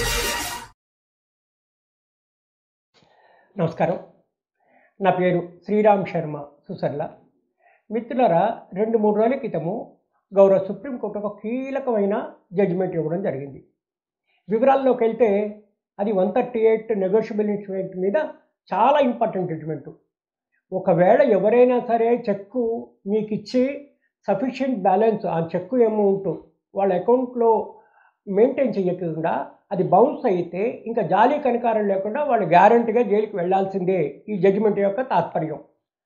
నమస్కారం నా పేరు శ్రీరామ్ శర్మ సుసర్ల మిత్రులరా రెండు మూడు రోజుల క్రితము గౌరవ సుప్రీంకోర్టు ఒక కీలకమైన జడ్జిమెంట్ ఇవ్వడం జరిగింది వివరాల్లోకి వెళ్తే అది one thirty eight negotiable instrument మీద చాలా ఇంపార్టెంట్ జడ్జిమెంట్ ఒకవేళ ఎవరైనా సరే చెక్కు మీకు ఇచ్చి సఫిషియెంట్ బ్యాలెన్స్ ఆ చెక్కు అమౌంట్ వాళ్ళ అకౌంట్లో మెయింటైన్ చేయకుండా అది బౌన్స్ అయితే ఇంకా జాలీ కనికారం లేకుండా వాళ్ళు గ్యారంటీగా జైలుకి వెళ్ళాల్సిందే ఈ జడ్జిమెంట్ యొక్క తాత్పర్యం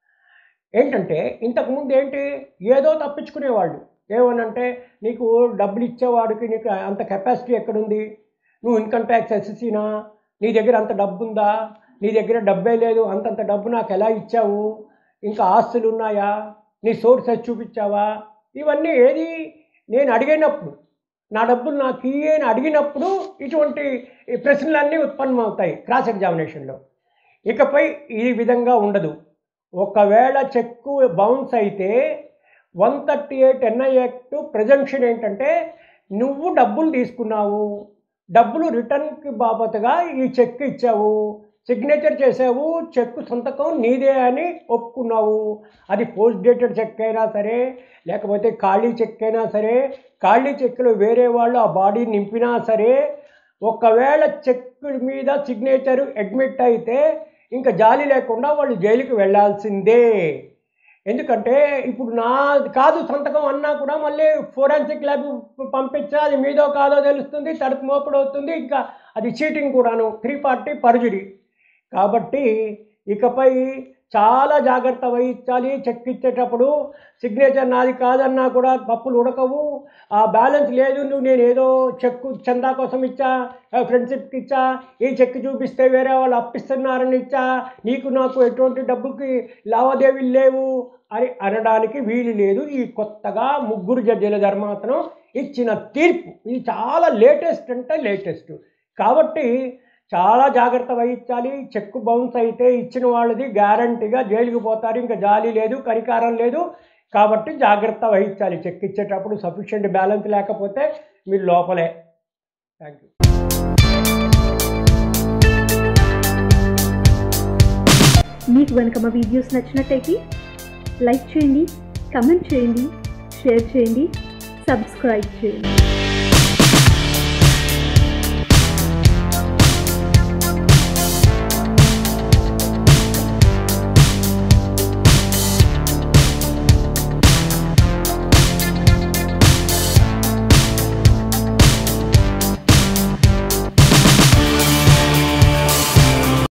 ఏంటంటే ఇంతకుముందు ఏంటి ఏదో తప్పించుకునేవాళ్ళు ఏమనంటే నీకు డబ్బులు ఇచ్చేవాడికి నీకు అంత కెపాసిటీ ఎక్కడుంది నువ్వు ఇన్కమ్ ట్యాక్స్ ఎస్ఎస్సీనా నీ దగ్గర అంత డబ్బు ఉందా నీ దగ్గర డబ్బే లేదు అంతంత డబ్బు నాకు ఎలా ఇచ్చావు ఇంకా ఆస్తులు ఉన్నాయా నీ సోర్సెస్ చూపించావా ఇవన్నీ ఏది నేను అడిగినప్పుడు నా డబ్బులు నాకు ఇయ్యి అని అడిగినప్పుడు ఇటువంటి ఈ ప్రశ్నలన్నీ ఉత్పన్నమవుతాయి క్రాస్ ఎగ్జామినేషన్లో ఇకపై ఈ విధంగా ఉండదు ఒకవేళ చెక్కు బౌన్స్ అయితే one thirty eight NI act presumption ఏంటంటే నువ్వు డబ్బులు తీసుకున్నావు డబ్బులు రిటర్న్కి బాబతుగా ఈ చెక్ ఇచ్చావు సిగ్నేచర్ చేసావు చెక్ సంతకం నీదే అని ఒప్పుకున్నావు అది పోస్ట్ డేటెడ్ చెక్ అయినా సరే లేకపోతే ఖాళీ చెక్ అయినా సరే ఖాళీ చెక్లో వేరే వాళ్ళు ఆ బాడీ నింపినా సరే ఒకవేళ చెక్ మీద సిగ్నేచర్ అడ్మిట్ అయితే ఇంకా జాలి లేకుండా వాళ్ళు జైలుకి వెళ్ళాల్సిందే ఎందుకంటే ఇప్పుడు నా కాదు సంతకం అన్నా కూడా మళ్ళీ ఫోరెన్సిక్ ల్యాబ్ పంపించా అది మీదో కాదో తెలుస్తుంది తడుపు మోపుడు అవుతుంది ఇంకా అది చీటింగ్ కూడాను త్రీ పార్టీ పరుజుడి కాబట్టి ఇకపై చాలా జాగ్రత్త వహించాలి చెక్ ఇచ్చేటప్పుడు సిగ్నేచర్ నాది కాదన్నా కూడా పప్పులు ఉడకవు ఆ బ్యాలెన్స్ లేదు నువ్వు నేను ఏదో చెక్ చందా కోసం ఇచ్చా ఫ్రెండ్షిప్కి ఇచ్చా ఈ చెక్ చూపిస్తే వేరే వాళ్ళు అప్పిస్తున్నారని ఇచ్చా నీకు నాకు ఎటువంటి డబ్బుకి లావాదేవీలు లేవు అని అనడానికి వీలు లేదు ఈ కొత్తగా ముగ్గురు జడ్జీల ధర్మాసనం ఇచ్చిన తీర్పు ఇది చాలా లేటెస్ట్ అంటే లేటెస్ట్ కాబట్టి చాలా జాగ్రత్త వహించాలి చెక్ బౌన్స్ అయితే ఇచ్చిన వాళ్ళది గ్యారంటీగా జైలుకి పోతారు ఇంకా జాలి లేదు కరికారం లేదు కాబట్టి జాగ్రత్త వహించాలి చెక్ ఇచ్చేటప్పుడు సఫిషియెంట్ బ్యాలెన్స్ లేకపోతే మీరు లోపలే థ్యాంక్ యూ మీకు కనుక మా వీడియోస్ నచ్చినట్టయితే లైక్ చేయండి కమెంట్ చేయండి షేర్ చేయండి సబ్స్క్రైబ్ చేయండి